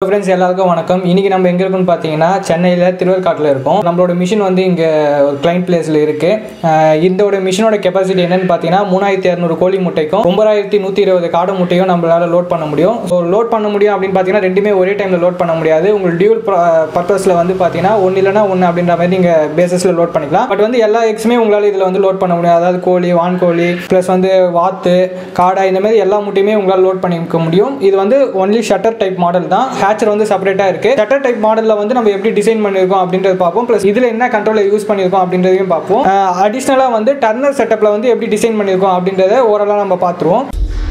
friends எல்லாருக்கும் வணக்கம் இன்னைக்கு நம்ம எங்கே இருக்கோம்னு பார்த்தீங்கன்னா சென்னையில் திருவேற்காட்டில் இருக்கோம் நம்மளோட மிஷின் வந்து இங்கே ஒரு கிளைண்ட் பிளேஸில் இருக்குது இதோட மிஷினோட கெப்பாசிட்டி என்னன்னு பார்த்தீங்கன்னா மூணாயிரத்தி இரநூறு கோழி முட்டைக்கும் ஒன்பதாயிரத்தி நூற்றி இருபது காடை முட்டையும் நம்மளால லோட் பண்ண முடியும் ஸோ லோட் பண்ண முடியும் அப்படின்னு பார்த்தீங்கன்னா ரெண்டுமே ஒரே டைமில் லோட் பண்ண முடியாது உங்களுக்கு டியூல் பர்பஸில் வந்து பார்த்தீங்கன்னா ஒன்று இல்லைனா ஒன்று அப்படின்ற மாதிரி நீங்கள் பேசிஸில் லோட் பண்ணிக்கலாம் பட் வந்து எல்லா எக்ஸுமே உங்களால் இதில் வந்து லோட் பண்ண முடியும் அதாவது கோழி வான்கோழி ப்ளஸ் வந்து வாத்து காடை இந்த மாதிரி எல்லா முட்டையுமே உங்களால் லோட் பண்ணிக்க முடியும் இது வந்து ஒன்லி ஷட்டர் டைப் மாடல் தான் ஹேச்சர் வந்து செப்பரேட்டாக இருக்குது ஷட்டர் டைப் மாடலில் வந்து நம்ம எப்படி டிசைன் பண்ணியிருக்கோம் அப்படின்றது பார்ப்போம் ப்ளஸ் இதில் என்ன கண்ட்ரோலை யூஸ் பண்ணியிருக்கோம் அப்படின்றதையும் பார்ப்போம் அடிஷ்னலாக வந்து டர்னர் செட்டப்பில் வந்து எப்படி டிசைன் பண்ணியிருக்கோம் அப்படின்றத ஓரளவு நம்ம பார்த்துருவோம்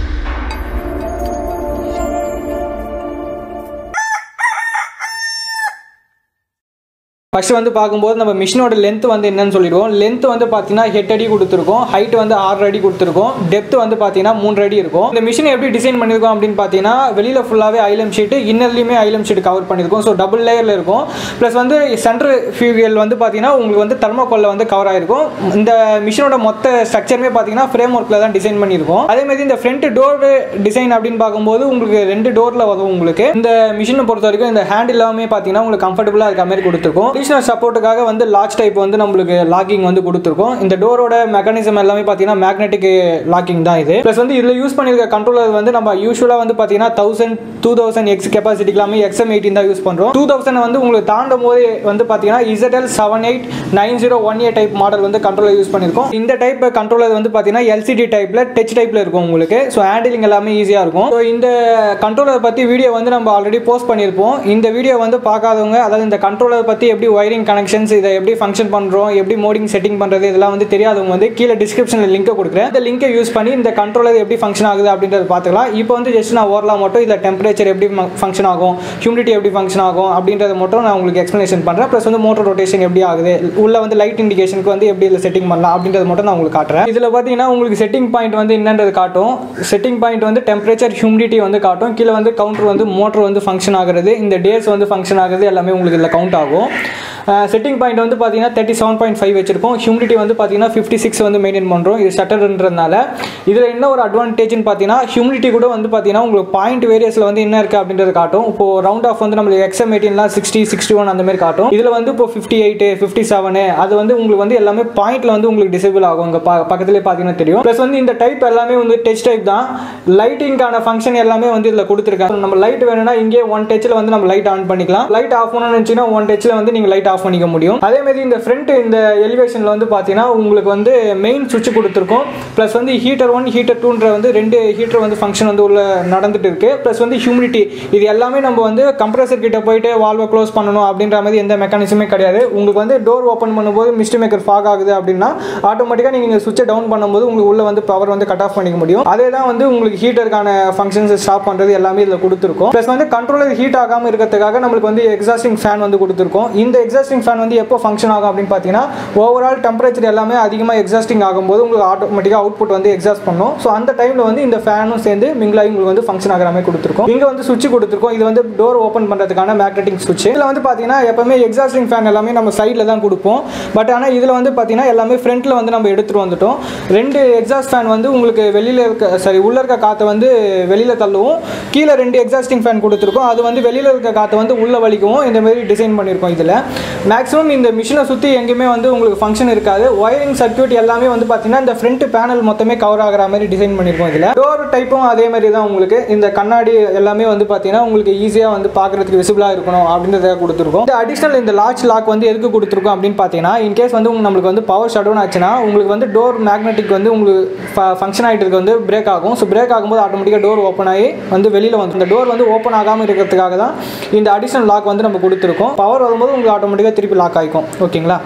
ஃபர்ஸ்ட் வந்து பார்க்கும்போது நம்ம மிஷினோட லென்த் வந்து என்னன்னு சொல்லிடுவோம் லென்த் வந்து பார்த்தீங்கன்னா ஹெட் அடி கொடுத்துருக்கோம் ஹைட் வந்து ஆறு அடி கொடுத்துருக்கோம் டெப்த் வந்து பார்த்தீங்கன்னா மூன்று அடி இருக்கும் இந்த மிஷினை எப்படி டிசைன் பண்ணியிருக்கோம் அப்படின்னு பார்த்தீங்கன்னா வெளியில் ஃபுல்லாகவே ஐலம் ஷீட்டு இன்னர்லையுமே ஐலம் ஷீட் கவர் பண்ணியிருக்கோம் ஸோ டபுள் லேயரில் இருக்கும் ப்ளஸ் வந்து சென்டர் ஃபியூரியல் வந்து பார்த்தீங்கன்னா உங்களுக்கு வந்து தெர்மோகோலில் வந்து கவர் ஆயிருக்கும் இந்த மிஷினோட மொத்த ஸ்ட்ரக்சருமே பார்த்தீங்கன்னா ஃப்ரேம் ஒர்க்கில் தான் டிசைன் பண்ணியிருக்கோம் அதே மாதிரி இந்த ஃப்ரண்ட் டோர் டிசைன் அப்படின்னு பார்க்கும்போது உங்களுக்கு ரெண்டு டோரில் வரும் உங்களுக்கு இந்த மிஷினை பொறுத்த வரைக்கும் இந்த ஹேண்ட் எல்லாமே பார்த்தீங்கன்னா உங்களுக்கு கம்ஃபர்டபுளாக இருக்க மாதிரி கொடுத்துருக்கும் அடிஷனல் சப்போர்ட்டுக்காக வந்து லாச் டைப் வந்து நம்மளுக்கு லாக்கிங் வந்து கொடுத்துருக்கோம் இந்த டோரோட மெக்கானிசம் எல்லாமே பார்த்தீங்கன்னா மேக்னெட்டிக் லாக்கிங் தான் இது ப்ளஸ் வந்து இதில் யூஸ் பண்ணியிருக்க கண்ட்ரோலர் வந்து நம்ம யூஸ்வலாக வந்து பார்த்தீங்கன்னா thousand two thousand X capacity எல்லாமே எக்ஸ்எம் எயிட்டின் தான் யூஸ் பண்ணுறோம் டூ தௌசண்ட் வந்து உங்களுக்கு தாண்டும் போது வந்து பார்த்தீங்கன்னா ZL seven eight nine zero one A type model வந்து கண்ட்ரோலர் யூஸ் பண்ணியிருக்கோம் இந்த டைப் கண்ட்ரோலர் வந்து பார்த்தீங்கன்னா எல்சிடி டைப்பில் டச் டைப்பில் இருக்கும் உங்களுக்கு ஸோ ஹேண்டிலிங் எல்லாமே ஈஸியாக இருக்கும் ஸோ இந்த கண்ட்ரோலர் பற்றி வீடியோ வந்து நம்ம ஆல்ரெடி போஸ்ட் பண்ணியிருப்போம் இந்த வீடியோ வந்து பார்க்காதவங்க அதாவது இந்த கண்ட்ரோலர் பற்றி எப்படி ஒயரிங் கனெக்ஷன்ஸ் இதை எப்படி ஃபங்க்ஷன் பண்ணுறோம் எப்படி மோடிங் செட்டிங் பண்ணுறது இதெல்லாம் வந்து தெரியாதவங்க வந்து கீழே டிஸ்கிரிப்ஷனில் லிங்கை கொடுக்குறேன் இந்த லிங்கை யூஸ் பண்ணி இந்த கண்ட்ரோலர் எப்படி ஃபங்க்ஷன் ஆகுது அப்படின்றத பார்த்துக்கலாம் இப்போ வந்து ஜஸ்ட் நான் ஓரலாம் மட்டும் இதில் டெம்பரேச்சர் எப்படி ஃபங்க்ஷன் ஆகும் ஹியூமிடிட்டி எப்படி ஃபங்க்ஷன் ஆகும் அப்படின்றத மட்டும் நான் உங்களுக்கு எக்ஸ்ப்ளனேஷன் பண்ணுறேன் ப்ளஸ் வந்து மோட்டர் ரொட்டேஷன் எப்படி ஆகுது உள்ள வந்து லைட் இண்டிகேஷனுக்கு வந்து எப்படி இதில் செட்டிங் பண்ணலாம் அப்படின்றத மட்டும் நான் உங்களுக்கு காட்டுறேன் இதில் பார்த்தீங்கன்னா உங்களுக்கு செட்டிங் பாயிண்ட் வந்து என்னன்றது காட்டும் செட்டிங் பாயிண்ட் வந்து டெம்பரேச்சர் ஹியூமிடிட்டி வந்து காட்டும் கீழே வந்து கவுண்டர் வந்து மோட்டர் வந்து ஃபங்க்ஷன் ஆகுறது இந்த டேஸ் வந்து ஃபங்க்ஷன் ஆகுது எல்லாமே உங்களுக்கு இதில் கவுண்ட் ஆகும் செட்டிங் பாயிண்ட் வந்து பார்த்தீங்கன்னா தேர்ட்டி செவன் பாயிண்ட் ஃபைவ் வச்சிருக்கோம் ஹியூமிடிட்டி வந்து பார்த்தீங்கன்னா ஃபிஃப்டி சிக்ஸ் வந்து மெயின்டைன் பண்ணுறோம் இது ஷட்டர்ன்றதுனால இதில் என்ன ஒரு அட்வான்டேஜ்னு பார்த்தீங்கன்னா ஹியூமிடிட்டி கூட வந்து பார்த்தீங்கன்னா உங்களுக்கு பாயிண்ட் வேரியஸில் வந்து என்ன இருக்குது அப்படின்றது காட்டும் இப்போ ரவுண்ட் ஆஃப் வந்து நம்மளுக்கு எக்ஸம் எயிட்டின்லாம் சிக்ஸ்டி சிக்ஸ்டி ஒன் அந்த மாதிரி காட்டும் இதில் வந்து இப்போ ஃபிஃப்டி எயிட்டு ஃபிஃப்டி செவனு அது வந்து உங்களுக்கு வந்து எல்லாமே பாயிண்ட்ல வந்து உங்களுக்கு டிசேபிள் ஆகும் இங்கே பக்கத்துலேயே பார்த்தீங்கன்னா தெரியும் ப்ளஸ் வந்து இந்த டைப் எல்லாமே வந்து டச் டைப் தான் லைட்டிங்கான ஃபங்க்ஷன் எல்லாமே வந்து இதில் கொடுத்துருக்காங்க நம்ம லைட் வேணும்னா இங்கே ஒன் டச்சில் வந்து நம்ம லைட் ஆன் பண்ணிக்கலாம் லைட் ஆஃப் பண்ணணும்னு நினச்சிங்கன்னா ஒன் டச்சில் வந்து நீங்கள் லைட் ஆஃப் பண்ணிக்க முடியும் அதே மாதிரி இந்த ஃப்ரண்ட் இந்த எலிவேஷனில் வந்து பார்த்தீங்கன்னா உங்களுக்கு வந்து மெயின் சுவிட்ச் கொடுத்துருக்கோம் ப்ளஸ் வந்து ஹீட்டர் ஒன் ஹீட்டர் டூன்ற வந்து ரெண்டு ஹீட்டர் வந்து ஃபங்க்ஷன் வந்து உள்ள நடந்துட்டு இருக்கு ப்ளஸ் வந்து ஹியூமிடிட்டி இது எல்லாமே நம்ம வந்து கம்ப்ரஸர் கிட்ட போயிட்டு வால்வை க்ளோஸ் பண்ணணும் அப்படின்ற மாதிரி எந்த மெக்கானிசமே கிடையாது உங்களுக்கு வந்து டோர் ஓப்பன் பண்ணும்போது மிஸ்ட் மேக்கர் ஃபாக் ஆகுது அப்படின்னா ஆட்டோமேட்டிக்காக நீங்கள் சுவிட்சை டவுன் பண்ணும்போது உங்களுக்கு உள்ள வந்து பவர் வந்து கட் ஆஃப் பண்ணிக்க முடியும் அதே தான் வந்து உங்களுக்கு ஹீட்டருக்கான ஃபங்க்ஷன்ஸ் ஸ்டாப் பண்ணுறது எல்லாமே இதில் கொடுத்துருக்கோம் ப்ளஸ் வந்து கண்ட்ரோலர் ஹீட் ஆகாமல் இருக்கிறதுக்காக நம்மளுக்கு வந்து எக்ஸாஸ்டிங் ஃபேன் வந்து கொடுத்துருக்கோம் இந்த எக்ஸாஸ்டிங் ஃபேன் வந்து எப்போ ஃபங்க்ஷன் ஆகும் அப்படின்னு பார்த்தீங்கன்னா ஓவரால் டெம்பரேச்சர் எல்லாமே அதிகமாக எக்ஸாஸ்டிங் ஆகும்போது உங்களுக்கு ஆட்டோமேட்டிக்காக அவுட்புட் வந்து எக்ஸாஸ்ட் பண்ணும் ஸோ அந்த டைமில் வந்து இந்த ஃபேனும் சேர்ந்து மிங்கிளாகி உங்களுக்கு வந்து ஃபங்க்ஷன் ஆகிற மாதிரி கொடுத்துருக்கோம் இங்கே வந்து சுவிட்ச் கொடுத்துருக்கோம் இது வந்து டோர் ஓப்பன் பண்ணுறதுக்கான மேக்னெட்டிக் சுவிட்ச் இதில் வந்து பார்த்தீங்கன்னா எப்பவுமே எக்ஸாஸ்டிங் ஃபேன் எல்லாமே நம்ம சைடில் தான் கொடுப்போம் பட் ஆனால் இதில் வந்து பார்த்தீங்கன்னா எல்லாமே ஃப்ரண்ட்டில் வந்து நம்ம எடுத்துகிட்டு வந்துட்டோம் ரெண்டு எக்ஸாஸ்ட் ஃபேன் வந்து உங்களுக்கு வெளியில் இருக்க சாரி உள்ளே இருக்க காற்றை வந்து வெளியில் தள்ளுவோம் கீழே ரெண்டு எக்ஸாஸ்டிங் ஃபேன் கொடுத்துருக்கோம் அது வந்து வெளியில் இருக்க காற்றை வந்து உள்ளே வலிக்கவும் இந்த மாதிரி டிசைன் பண்ணியிருக்கோம் இதில் மேக்ஸிமம் இந்த மிஷினை சுற்றி எங்கேயுமே வந்து உங்களுக்கு ஃபங்க்ஷன் இருக்காது ஒயரிங் சர்க்யூட் எல்லாமே வந்து பார்த்தீங்கன்னா இந்த ஃப்ரண்ட் பேனல் மொத்தமே கவர் ஆகிற மாதிரி டிசைன் பண்ணியிருக்கோம் இதில் டோர் டைப்பும் அதே மாதிரி தான் உங்களுக்கு இந்த கண்ணாடி எல்லாமே வந்து பார்த்தீங்கன்னா உங்களுக்கு ஈஸியாக வந்து பார்க்குறதுக்கு விசிபிளாக இருக்கணும் அப்படின்றத கொடுத்துருக்கோம் இந்த அடிஷனல் இந்த லாச் லாக் வந்து எதுக்கு கொடுத்துருக்கோம் அப்படின்னு பார்த்தீங்கன்னா இன்கேஸ் வந்து உங்க- நம்மளுக்கு வந்து பவர் ஷட் டவுன் ஆச்சுன்னா உங்களுக்கு வந்து டோர் மேக்னெட்டிக் வந்து உங்களுக்கு ஃபங்க்ஷன் ஆகிட்டு இருக்க வந்து பிரேக் ஆகும் ஸோ பிரேக் ஆகும்போது ஆட்டோமேட்டிக்காக டோர் ஓப்பன் ஆகி வந்து வெளியில் வந்து இந்த டோர் வந்து ஓப்பன் ஆகாமல் இருக்கிறதுக்காக தான் இந்த அடிஷனல் லாக் வந்து நம்ம கொடுத்துருக்கோம் பவர் வரும்போது உங்களுக்கு ஆட்டோமேட்டிக்காக திருப்பி லாக் ஆகிக்கும் ஓகேங்களா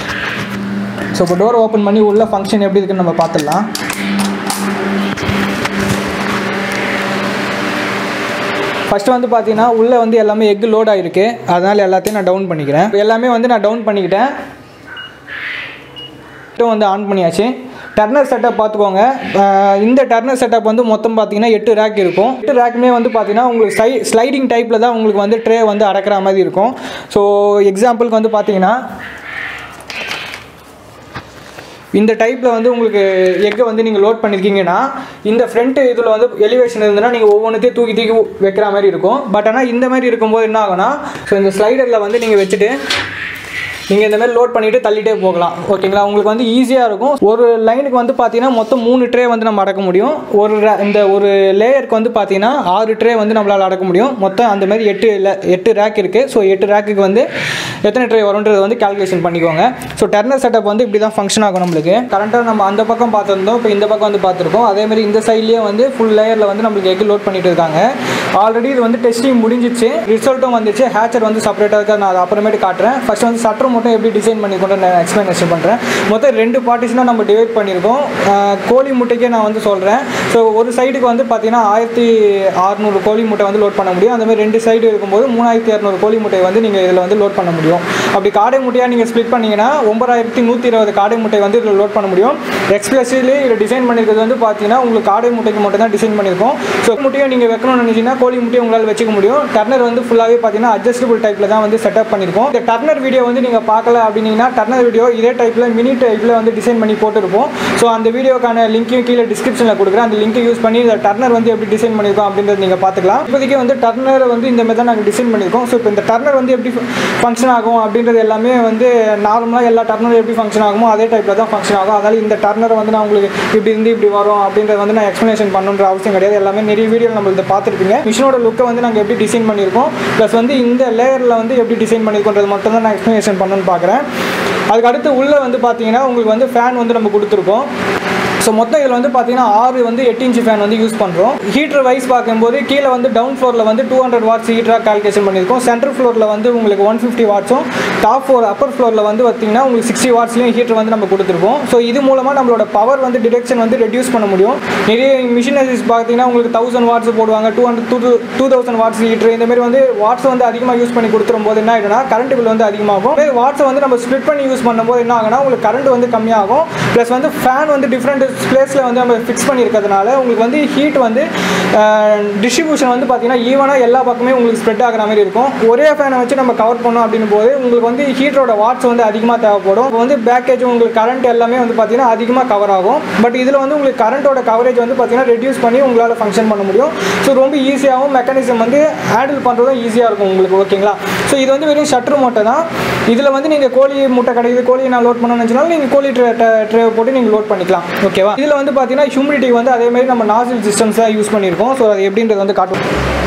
ஸோ இப்போ டோர் ஓப்பன் பண்ணி உள்ள ஃபங்க்ஷன் எப்படி இருக்குன்னு நம்ம பார்த்துடலாம் ஃபர்ஸ்ட் வந்து பார்த்தீங்கன்னா உள்ளே வந்து எல்லாமே எக் லோட் ஆகிருக்கு அதனால் எல்லாத்தையும் நான் டவுன் பண்ணிக்கிறேன் எல்லாமே வந்து நான் டவுன் பண்ணிக்கிட்டேன் மட்டும் வந்து ஆன் பண்ணியாச்சு டர்னர் செட்டப் பார்த்துக்கோங்க அஹ் இந்த டர்னர் செட்டப் வந்து மொத்தம் பார்த்தீங்கன்னா எட்டு ரேக் இருக்கும் எட்டு ரேக்குமே வந்து பார்த்தீங்கன்னா உங்களுக்கு ஸ்லை ஸ்லைடிங் டைப்பில் தான் உங்களுக்கு வந்து ட்ரே வந்து அடக்கிற மாதிரி இருக்கும் ஸோ எக்ஸாம்பிளுக்கு வந்து பார்த்தீங்கன்னா இந்த டைப்பில் வந்து உங்களுக்கு எக்கை வந்து நீங்கள் லோட் பண்ணியிருக்கீங்கன்னா இந்த ஃப்ரண்ட் இதில் வந்து எலிவேஷன் இருந்ததுன்னா நீங்கள் ஒவ்வொன்றுத்தையும் தூக்கி தூக்கி வைக்கிற மாதிரி இருக்கும் பட் ஆனால் இந்த மாதிரி இருக்கும்போது என்ன ஆகும்னா ஸோ இந்த ஸ்லைடரில் வந்து நீங்கள் வச்சுட்டு நீங்கள் இந்த மாதிரி லோட் பண்ணிவிட்டு தள்ளிட்டே போகலாம் ஓகேங்களா உங்களுக்கு வந்து ஈஸியாக இருக்கும் ஒரு லைனுக்கு வந்து பார்த்தீங்கன்னா மொத்தம் மூணு ட்ரே வந்து நம்ம அடக்க முடியும் ஒரு ra- இந்த ஒரு லேயருக்கு வந்து பார்த்தீங்கன்னா ஆறு ட்ரே வந்து நம்மளால் அடக்க முடியும் மொத்தம் அந்த மாதிரி எட்டு le- எட்டு ரேக் இருக்குது ஸோ எட்டு ரேக்குக்கு வந்து எத்தனை ட்ரே வரும்ன்றது வந்து கால்குலேஷன் பண்ணிக்கோங்க ஸோ டர்னர் செட்டப் வந்து இப்படி தான் ஃபங்க்ஷன் ஆகும் நம்மளுக்கு கரண்ட்டாக நம்ம அந்த பக்கம் பார்த்துருந்தோம் இப்போ இந்த பக்கம் வந்து பார்த்துருக்கோம் அதே மாதிரி இந்த சைட்லேயே வந்து ஃபுல் லேயரில் வந்து நம்மளுக்கு எக் லோட் பண்ணிட்டு இருக்காங்க ஆல்ரெடி இது வந்து டெஸ்டிங் முடிஞ்சிச்சு ரிசல்ட்டும் வந்துச்சு ஹேச்சர் வந்து செப்பரேட்டாக இருக்கா நான் அதை அப்புறமேட்டு காட்டுறேன் ஃபர்ஸ்ட் வந்து சட்டர் மட்டும் எப்படி டிசைன் பண்ணிக்கொண்டு நான் எக்ஸ்பிளனேஷன் பண்ணுறேன் மொத்தம் ரெண்டு பார்ட்டிஷனாக நம்ம டிவைட் பண்ணியிருக்கோம் ஆஹ் கோழி முட்டைக்கே நான் வந்து சொல்கிறேன் ஸோ ஒரு சைடுக்கு வந்து பார்த்தீங்கன்னா ஆயிரத்தி அறநூறு கோழி முட்டை வந்து லோட் பண்ண முடியும் அந்த மாதிரி ரெண்டு சைடு இருக்கும்போது மூணாயிரத்தி இரநூறு கோழி முட்டை வந்து நீங்கள் இதில் வந்து லோட் பண்ண முடியும் அப்படி காடை முட்டையாக நீங்கள் ஸ்ப்ளிட் பண்ணீங்கன்னா ஒன்பதாயிரத்தி நூற்றி இருபது காடை முட்டை வந்து இதில் லோட் பண்ண முடியும் எக்ஸ்பிரஸ்லேயே இதில் டிசைன் பண்ணியிருக்கிறது வந்து பார்த்தீங்கன்னா உங்களுக்கு காடை முட்டைக்கு மட்டும் தான் டிசைன் பண்ணியிருக்கோம் ஸோ முட்டையை நீங்கள் வைக்கணும்னு நினச்சிங்கன்னா கோழி முட்டையை உங்களால் வச்சுக்க முடியும் டர்னர் வந்து ஃபுல்லாகவே பார்த்தீங்கன்னா அட்ஜஸ்டபிள் டைப்பில் தான் வந்து செட்டப் பண்ணியிருக்கோம் இந்த டர்னர் வீடியோ வந்து நீங்கள் பார்க்கல அப்படின்னீங்கன்னா டர்னர் வீடியோ இதே டைப்பில் மினி டைப்பில் வந்து டிசைன் பண்ணி போட்டிருப்போம் ஸோ அந்த வீடியோக்கான லிங்க்கையும் கீழே டிஸ்கிரிப்ஷனில் கொடுக்குறேன் அந்த லிங்கை யூஸ் பண்ணி இந்த டர்னர் வந்து எப்படி டிசைன் பண்ணியிருக்கோம் அப்படின்றத நீங்கள் பார்த்துக்கலாம் இப்போதைக்கு வந்து டர்னர் வந்து இந்த மாதிரி தான் நாங்கள் டிசைன் பண்ணியிருக்கோம் ஸோ இப்போ இந்த டர்னர் வந்து எப்படி ஃபங்க்ஷன் ஆகும் அப்படின்றது எல்லாமே வந்து நார்மலாக எல்லா டர்னரும் எப்படி ஃபங்க்ஷன் ஆகுமோ அதே டைப்பில் தான் ஃபங்க்ஷன் ஆகும் அதனால் இந்த டர்னரை வந்து நான் உங்களுக்கு இப்படி இருந்து இப்படி வரும் அப்படின்றத வந்து நான் எக்ஸ்ப்ளனேஷன் பண்ணணுன்ற அவசியம் கிடையாது எல்லாமே நிறைய வீடியோ நம்ம இதை பார்த்துருப்பீங்க மிஷினோட லுக்கை வந்து நாங்கள் எப்படி டிசைன் பண்ணியிருக்கோம் ப்ளஸ் வந்து இந்த லேயரில் வந்து எப்படி டிசைன் பண்ணியிருக்கோன்றது மட்டும் தான் நான் எக்ஸ்ப்ளனேஷன் பண்ணணும்னு பார்க்குறேன் அதுக்கு அடுத்து உள்ளே வந்து பார்த்தீங்கன்னா உங்களுக்கு வந்து ஃபேன் வந்து நம்ம கொடுத்துருக்கோம் ஸோ மொத்தம் இதில் வந்து பார்த்தீங்கன்னா ஆறு வந்து எட்டு இன்ச்சு ஃபேன் வந்து யூஸ் பண்ணுறோம் ஹீட்டர் வைஸ் பார்க்கும்போது கீழே வந்து டவுன் ஃப்ளோரில் வந்து டூ ஹண்ட்ரட் வாட்ஸ் ஹீட்டராக கால்குலேஷன் பண்ணியிருக்கோம் சென்ட்ரல் ஃப்ளோரில் வந்து உங்களுக்கு ஒன் ஃபிஃப்டி வாட்ஸும் டாப் ஃப்ளோர் அப்பர் ஃப்ளோரில் வந்து பார்த்தீங்கன்னா உங்களுக்கு சிக்ஸ்டி வாட்ஸ்லையும் ஹீட்டர் வந்து நம்ம கொடுத்துருக்கோம் ஸோ இது மூலமாக நம்மளோட பவர் வந்து டிடெக்ஷன் வந்து ரெடியூஸ் பண்ண முடியும் நிறைய மிஷினரிஸ் பார்த்தீங்கன்னா உங்களுக்கு தௌசண்ட் வாட்ஸ் போடுவாங்க two hundred two two thousand watts heater இந்த மாதிரி வந்து வாட்ஸ் வந்து அதிகமாக யூஸ் பண்ணி கொடுத்துரும் போது என்ன ஆகிடும்னா கரண்ட் பில் வந்து அதிகமாகும் வாட்ஸை வந்து நம்ம ஸ்ப்ளிட் பண்ணி யூஸ் பண்ணும்போது என்ன ஆகும்னா உங்களுக்கு கரண்ட் வந்து கம்மியாகும் ப்ளஸ் வந்து ஃபேன் வந்து டிஃப்ரெண்ட் பிளேஸில் வந்து நம்ம ஃபிக்ஸ் பண்ணியிருக்கிறதுனால உங்களுக்கு வந்து ஹீட் வந்து டிஸ்ட்ரிபியூஷன் வந்து பார்த்தீங்கன்னா ஈவனாக எல்லா பக்கமே உங்களுக்கு ஸ்ப்ரெட் ஆகிற மாதிரி இருக்கும் ஒரே ஃபேனை வச்சு நம்ம கவர் பண்ணோம் அப்படின்னும் போது உங்களுக்கு வந்து ஹீட்டரோட வாட்ஸ் வந்து அதிகமாக தேவைப்படும் இப்போ வந்து பேக்கேஜ் உங்களுக்கு கரண்ட் எல்லாமே வந்து பார்த்தீங்கன்னா அதிகமாக கவர் ஆகும் பட் இதில் வந்து உங்களுக்கு கரண்ட்டோட கவரேஜ் வந்து பார்த்தீங்கன்னா ரெடியூஸ் பண்ணி உங்களால் ஃபங்க்ஷன் பண்ண முடியும் ஸோ ரொம்ப ஈஸியாகவும் மெக்கானிசம் வந்து ஹேண்டில் பண்ணுறதும் ஈஸியாக இருக்கும் உங்களுக்கு ஓகேங்களா ஸோ இது வந்து வெறும் ஷட்டர் மூட்டை தான் இதில் வந்து நீங்கள் கோழி முட்டை கிடைக்குது கோழியை நான் லோட் பண்ணணும்னு நினச்சினாலும் நீங்கள் கோழி ட்ரே ட்ரே போட்டு நீங்கள் லோட் பண்ணிக்கலாம் ஓகேவா இதில் வந்து பார்த்தீங்கன்னா ஹியூமிடிட்டி வந்து அதே மாதிரி நம்ம நாசில் சிஸ்டம்ஸ் தான் யூஸ் பண்ணியிருக்கோம் ஸோ அது எப்படின்றது வந்து காட்டும்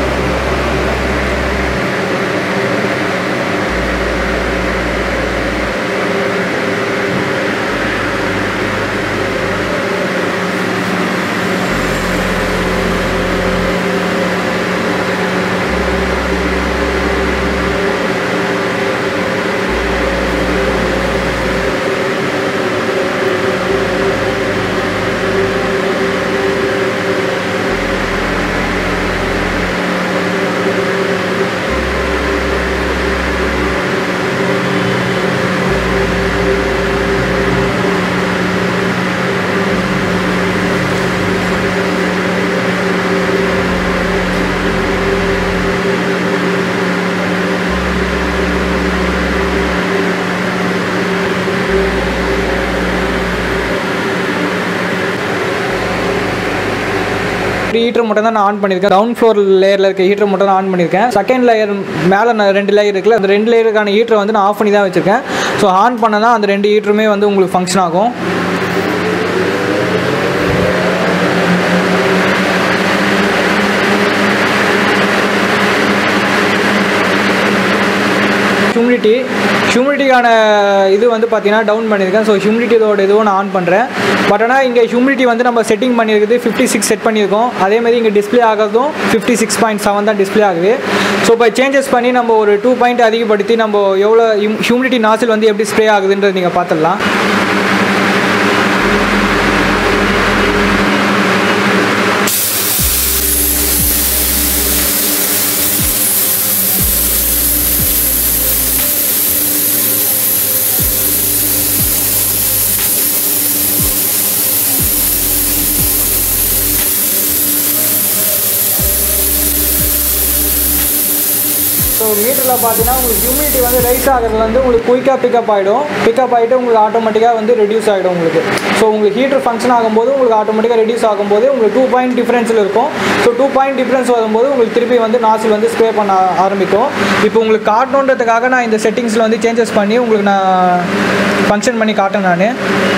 ஹீட்டர் மட்டும் தான் நான் ஆன் பண்ணியிருக்கேன் டவுன் ஃப்ளோர் லேயரில் இருக்க ஹீட்டர் மட்டும் தான் ஆன் பண்ணியிருக்கேன் செகண்ட் லேயர் மேலே நான் ரெண்டு லேயர் இருக்குல்ல அந்த ரெண்டு லேயருக்கான ஹீட்டரை வந்து நான் ஆஃப் பண்ணி தான் வச்சுருக்கேன் ஸோ ஆன் பண்ணனா அந்த ரெண்டு ஹீட்டருமே வந்து உங்களுக்கு ஃபங்க்ஷன் ஆகும் ஹியூமிடிட்டி ஹியூமிடிட்டிக்கான இது வந்து பார்த்தீங்கன்னா டவுன் பண்ணியிருக்கேன் ஸோ ஹியூமிடிட்டியோட இதுவும் நான் ஆன் பண்ணுறேன் பட் ஆனால் இங்கே ஹியூமிடிட்டி வந்து நம்ம செட்டிங் பண்ணியிருக்குது ஃபிஃப்டி சிக்ஸ் செட் பண்ணியிருக்கோம் அதே மாதிரி இங்கே டிஸ்ப்ளே ஆகிறதும் ஃபிஃப்டி சிக்ஸ் பாயிண்ட் செவன் தான் டிஸ்ப்ளே ஆகுது ஸோ இப்போ சேஞ்சஸ் பண்ணி நம்ம ஒரு டூ பாயிண்ட் அதிகப்படுத்தி நம்ம எவ்வளோ ஹியூமிடிட்டி நாசில் வந்து எப்படி ஸ்ப்ரே ஆகுதுன்றது நீங்கள் பார்த்துடலாம் ஸோ மீட்டரில் பார்த்தீங்கன்னா உங்களுக்கு ஹியூமிடிட்டி வந்து ரைஸ் ஆகிறது வந்து உங்களுக்கு குயிக்காக பிக்கப் ஆகிடும் பிக்கப் ஆகிட்டு உங்களுக்கு ஆட்டோமேட்டிக்காக வந்து ரெடியூஸ் ஆகிடும் உங்களுக்கு ஸோ உங்களுக்கு ஹீட்டர் ஃபங்க்ஷன் ஆகும்போது உங்களுக்கு ஆட்டோமேட்டிக்காக ரெடியூஸ் ஆகும்போது உங்களுக்கு டூ பாயிண்ட் டிஃப்ரென்ஸில் இருக்கும் ஸோ டூ பாயிண்ட் டிஃப்ரென்ஸ் வரும்போது உங்களுக்கு திருப்பி வந்து நாசில் வந்து ஸ்ப்ரே பண்ண ஆரம்பிக்கும் இப்போ உங்களுக்கு காட்டணுன்றதுக்காக நான் இந்த செட்டிங்ஸில் வந்து சேஞ்சஸ் பண்ணி உங்களுக்கு நான் ஃபங்க்ஷன் பண்ணி காட்டேன் நான்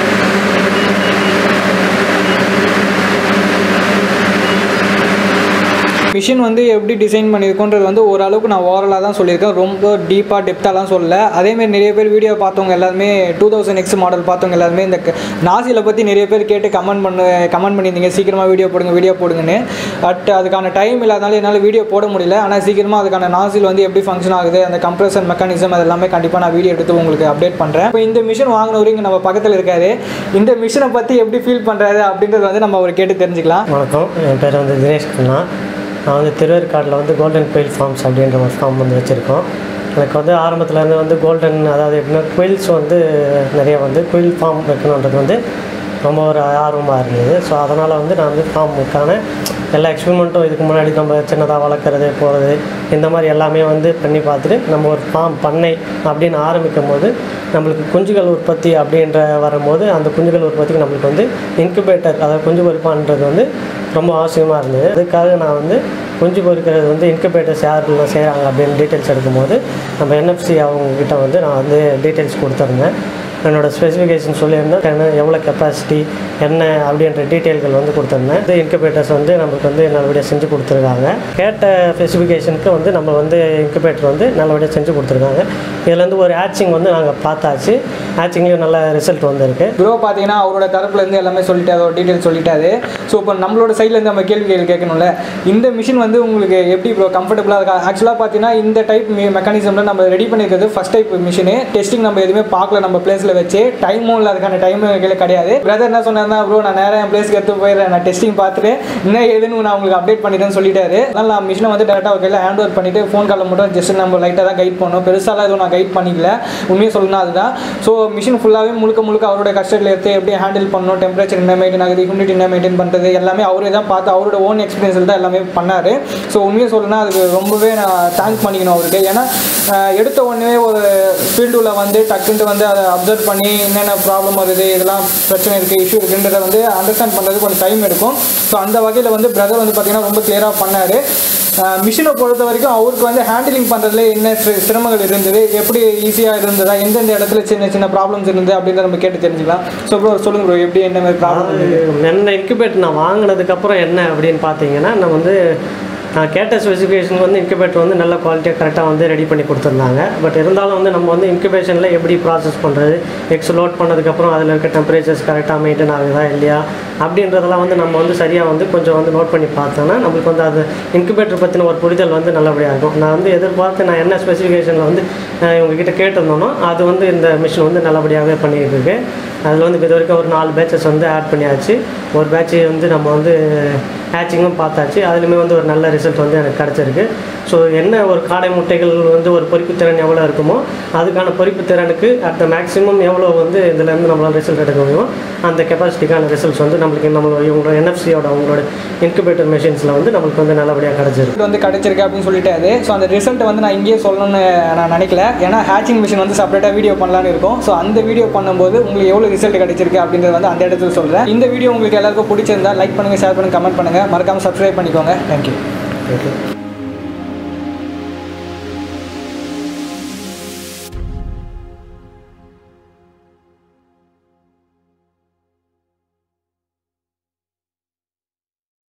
மிஷின் வந்து எப்படி டிசைன் பண்ணியிருக்கோன்றது வந்து ஓரளவுக்கு நான் ஓரலாக தான் சொல்லியிருக்கேன் ரொம்ப டீப்பாக டெப்த்தாலாம் சொல்லல அதேமாரி நிறைய பேர் வீடியோ பார்த்தவங்க எல்லாருமே டூ தௌசண்ட் எக்ஸ் மாடல் பார்த்தவங்க எல்லாருமே இந்த நாசியில் பற்றி நிறைய பேர் கேட்டு கமெண்ட் பண்ணு கமெண்ட் பண்ணியிருந்தீங்க சீக்கிரமாக வீடியோ போடுங்க வீடியோ போடுங்கன்னு பட் அதுக்கான டைம் இல்லாதனால என்னால் வீடியோ போட முடியல ஆனால் சீக்கிரமாக அதுக்கான நாசில் வந்து எப்படி ஃபங்க்ஷன் ஆகுது அந்த கம்ப்ரஷன் மெக்கானிசம் அது எல்லாமே கண்டிப்பாக நான் வீடியோ எடுத்து உங்களுக்கு அப்டேட் பண்ணுறேன் இப்போ இந்த மிஷின் வாங்கினவரு இங்கே நம்ம பக்கத்தில் இருக்காரு இந்த மிஷினை பற்றி எப்படி ஃபீல் பண்ணுறாரு அப்படின்றது வந்து நம்ம அவர் கேட்டு தெரிஞ்சுக்கலாம் வணக்கம் என் பேர் வந்து தினேஷ் கண்ணா நான் வந்து திருவேற்காட்டில் வந்து கோல்டன் குயில் ஃபார்ம்ஸ் அப்படின்ற ஒரு ஃபார்ம் வந்து வச்சுருக்கோம் எனக்கு வந்து ஆரம்பத்துலேருந்து வந்து கோல்டன் அதாவது எப்படின்னா குயில்ஸ் வந்து நிறைய வந்து குயில் ஃபார்ம் வைக்கணுன்றது வந்து ரொம்ப ஒரு ஆர்வமாக இருந்தது ஸோ அதனால் வந்து நான் வந்து ஃபார்முக்கான எல்லா எக்ஸ்பெரிமெண்ட்டும் இதுக்கு முன்னாடி நம்ம சின்னதாக வளர்க்குறது போகிறது இந்த மாதிரி எல்லாமே வந்து பண்ணி பார்த்துட்டு நம்ம ஒரு ஃபார்ம் பண்ணை அப்படின்னு ஆரம்பிக்கும் போது நம்மளுக்கு குஞ்சுகள் உற்பத்தி அப்படின்ற வரும்போது அந்த குஞ்சுகள் உற்பத்திக்கு நம்மளுக்கு வந்து இன்குபேட்டர் அதாவது குஞ்சு பொறிப்பான்றது வந்து ரொம்ப அவசியமாக இருந்தது அதுக்காக நான் வந்து குஞ்சு பொறிக்கிறது வந்து இன்குபேட்டர்ஸ் யாரெல்லாம் செய்கிறாங்க அப்படின்னு டீட்டெயில்ஸ் எடுக்கும்போது நம்ம என்எஃப்சி அவங்கக்கிட்ட வந்து நான் வந்து டீட்டெயில்ஸ் கொடுத்துருந்தேன் என்னோடய ஸ்பெசிஃபிகேஷன் சொல்லியிருந்தேன் என்ன எவ்வளோ கெப்பாசிட்டி என்ன அப்படின்ற டீட்டெயில்கள் வந்து கொடுத்துருந்தேன் இந்த இன்குபேட்டர்ஸ் வந்து நம்மளுக்கு வந்து நல்லபடியாக செஞ்சு கொடுத்துருக்காங்க கேட்ட ஸ்பெசிஃபிகேஷனுக்கு வந்து நம்ம வந்து இன்குபேட்டர் வந்து நல்லபடியாக செஞ்சு கொடுத்துருக்காங்க இதில் வந்து ஒரு ஆச்சிங் வந்து நாங்கள் பார்த்தாச்சு ஆச்சிங்லேயும் நல்ல ரிசல்ட் வந்திருக்கு ப்ரோ பார்த்தீங்கன்னா அவரோட தரப்புலேருந்து எல்லாமே சொல்லிட்டு அதோட டீட்டெயில் சொல்லிட்டாரு ஸோ இப்போ நம்மளோட சைட்லேருந்து நம்ம கேள்விகள் கேட்கணும்ல இந்த மிஷின் வந்து உங்களுக்கு எப்படி ப்ரோ கம்ஃபர்டபுளாக இருக்கா ஆக்சுவலாக பார்த்தீங்கன்னா இந்த டைப் மெக்கானிசமில் நம்ம ரெடி பண்ணியிருக்கிறது ஃபஸ்ட் டைப் மிஷினு டெஸ்டிங் நம்ம எதுவுமே பார்க்கல நம்ம பிளேஸில் வச்சு டைமும் இல்லை அதுக்கான டைம் கிடையாது பிரதர் என்ன சொன்னார்னா ப்ரோ நான் நேராக என் பிளேஸ்க்கு எடுத்து போயிடுறேன் நான் டெஸ்டிங் பார்த்துட்டு என்ன ஏதுன்னு நான் உங்களுக்கு அப்டேட் பண்ணிட்டேன்னு சொல்லிட்டாரு அதனால் நான் மிஷினை வந்து டேரெக்டாக ஒரு கையில் ஹேண்ட் ஓவர் பண்ணிட்டு ஃபோன் காலில் மட்டும் ஜஸ்ட் நம்ம லைட்டாக தான் கைட் பண்ணோம் பெருசாலாம் எதுவும் நான் கைட் பண்ணிக்கல உண்மையை சொல்லணும் அதுதான் ஸோ மிஷின் ஃபுல்லாகவே முழுக்க முழுக்க அவரோட கஷ்டத்தில் எடுத்து எப்படி ஹேண்டில் பண்ணணும் டெம்பரேச்சர் என்ன மெயின்டைன் ஆகுது ஹியூமிடிட்டி என்ன மெயின்டைன் பண்ணுறது எல்லாமே அவரே தான் பார்த்து அவரோட ஓன் எக்ஸ்பீரியன்ஸில் தான் எல்லாமே பண்ணார் ஸோ உண்மையை சொல்லணும்னா அதுக்கு ரொம்பவே நான் தேங்க் பண்ணிக்கணும் அவருக்கு ஏன்னா அஹ், எடுத்த உடனே ஒரு ஃபீல்டுல வந்து டக்குன்ட்டு வந்து அதை அப்சர்வ் பண்ணி என்னென்ன ப்ராப்ளம் வருது இதெல்லாம் பிரச்சனை இருக்குது இஷ்யூ இருக்குன்றதை வந்து அண்டர்ஸ்டாண்ட் பண்ணுறதுக்கு கொஞ்சம் டைம் எடுக்கும் ஸோ அந்த வகையில் வந்து பிரதர் வந்து பார்த்தீங்கன்னா ரொம்ப கிளியராக பண்ணார் மிஷினை பொறுத்த வரைக்கும் அவருக்கு வந்து ஹேண்டிலிங் பண்ணுறதுல என்ன சி- சிரமங்கள் இருந்தது எப்படி ஈஸியாக இருந்ததா எந்தெந்த இடத்துல சின்ன சின்ன ப்ராப்ளம்ஸ் இருந்தது அப்படின்றத நம்ம கேட்டு தெரிஞ்சுக்கலாம் ஸோ ப்ரோ சொல்லுங்க ப்ரோ எப்படி என்ன மாதிரி ப்ராப்ளம் இருந்தது என்ன இன்குபேட்டர் நான் வாங்கினதுக்கப்புறம் என்ன அப்படின்னு பார்த்தீங்கன்னா நான் வந்து நான் கேட்ட ஸ்பெசிஃபிகேஷன் வந்து இன்குபேட்டர் வந்து நல்ல குவாலிட்டியாக கரெக்டாக வந்து ரெடி பண்ணி கொடுத்துருந்தாங்க பட் இருந்தாலும் வந்து நம்ம வந்து இன்குபேஷனில் எப்படி ப்ராசஸ் பண்ணுறது எக்ஸ் லோட் பண்ணதுக்கப்புறம் அதில் இருக்க டெம்பரேச்சர்ஸ் கரெக்டாக மெயின்டைன் ஆகுதா இல்லையா அப்படின்றதெல்லாம் வந்து நம்ம வந்து சரியாக வந்து கொஞ்சம் வந்து நோட் பண்ணி பார்த்தோன்னா நம்மளுக்கு வந்து அது இன்குபேட்டர் பற்றின ஒரு புரிதல் வந்து நல்லபடியாக இருக்கும் நான் வந்து எதிர்பார்த்து நான் என்ன ஸ்பெசிஃபிகேஷனில் வந்து அஹ், இவங்ககிட்ட கேட்டிருந்தோனோ அது வந்து இந்த மிஷின் வந்து நல்லபடியாகவே பண்ணிட்டு இருக்கு அதில் வந்து இப்போ இது வரைக்கும் ஒரு நாலு பேட்சஸ் வந்து ஆட் பண்ணியாச்சு ஒரு பேட்ச் வந்து நம்ம வந்து ஹேச்சிங்கும் பார்த்தாச்சு அதுலேயுமே வந்து ஒரு நல்ல ரிசல்ட் வந்து எனக்கு கிடச்சிருக்கு ஸோ என்ன ஒரு காடை முட்டைகள் வந்து ஒரு பொறிப்பு திறன் எவ்வளோ இருக்குமோ அதுக்கான பொறிப்பு திறனுக்கு அட் த மேக்ஸிமம் எவ்வளோ வந்து இதுலேருந்து நம்மளால் ரிசல்ட் எடுக்க முடியுமோ அந்த கெப்பாசிட்டிக்கான ரிசல்ட்ஸ் வந்து நம்மளுக்கு நம்மளோட இவங்களோட என்எஃப்சியோட அவங்களோட இன்குபேட்டர் மிஷின்ஸில் வந்து நம்மளுக்கு வந்து நல்லபடியாக கிடச்சிருக்கு ரிசல்ட் வந்து கிடைச்சிருக்கு அப்படின்னு சொல்லிட்டாரு ஸோ அந்த ரிசல்ட் வந்து நான் இங்கேயே சொல்லணும்னு நான் நினைக்கல ஏன்னா ஹேச்சிங் மிஷின் வந்து செப்பரேட்டாக வீடியோ பண்ணலான்னு இருக்கும் ஸோ அந்த வீடியோ பண்ணும்போது உங்களுக்கு எவ்வளோ ரிசல்ட் கிடைச்சிருக்கு அப்படின்றது வந்து அந்த இடத்துல சொல்கிறேன் இந்த வீடியோ உங்களுக்கு எல்லாருக்கும் பிடிச்சிருந்தா லைக் பண்ணுங்கள் ஷேர் பண்ணுங்கள் கமெண்ட் பண்ணுங்கள் மறக்காமல் சப்ஸ்கிரைப் பண்ணிக்கோங்க தேங்க்யூ ஓகே